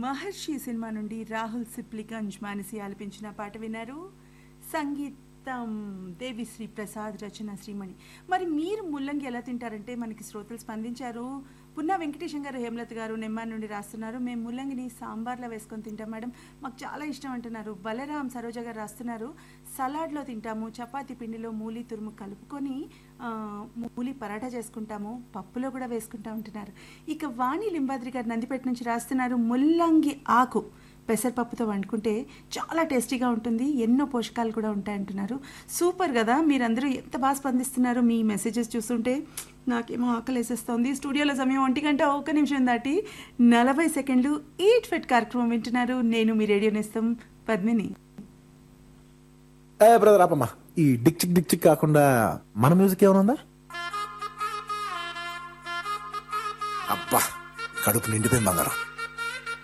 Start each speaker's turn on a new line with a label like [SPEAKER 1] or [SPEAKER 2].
[SPEAKER 1] మహర్షి cinema నుండి రాహుల్ సిప్లిగంజ్ మానసి ఆలపించిన పాట విన్నారు సంగీతం దేవిశ్రీ ప్రసాద్ రచన శ్రీమణి మరి మీరు ముల్లంగి ఎలా తింటారంటే మనకి శ్రోతలు స్పందించారు పున్నా వెంకటేశం గారు హేమలత గారు నెమ్మాన్ నుండి రాస్తున్నారు మేము ముల్లంగిని సాంబార్లో వేసుకొని తింటాం మేడం మాకు చాలా ఇష్టం అంటున్నారు బలరాం సరోజ గారు రాస్తున్నారు సలాడ్లో తింటాము చపాతీ పిండిలో మూలి తురుము కలుపుకొని ఆ, మూలి పరాటా చేసుకుంటాము పప్పులో కూడా వేసుకుంటా ఉంటున్నారు ఇక వాణి లింబాద్రి గారు నందిపేట నుంచి రాస్తున్నారు ముల్లంగి ఆకు పెసరపప్పుతో వండుకుంటే చాలా టేస్టీగా ఉంటుంది ఎన్నో పోషకాలు కూడా ఉంటాయంటున్నారు సూపర్ కదా మీరందరూ ఎంత బాగా స్పందిస్తున్నారు మీ మెసేజెస్ చూస్తుంటే నాకేమో ఆకలి వేసేస్తోంది స్టూడియోలో సమయం ఒంటి గంట ఒక్క నిమిషం దాటి నలభై సెకండ్లు ఈట్ ఫెట్ కార్యక్రమం వింటున్నారు నేను మీ రేడియో నేస్తం పద్మిని
[SPEAKER 2] ఏ బ్రదర్ ఆపమ్మా ఈ డిక్ చిక్ డిక్ చిక్ కాకుండా మన మ్యూజిక్ ఏమైనా ఉందా అబ్బా కడుపు నిండిపోయింది బంగారం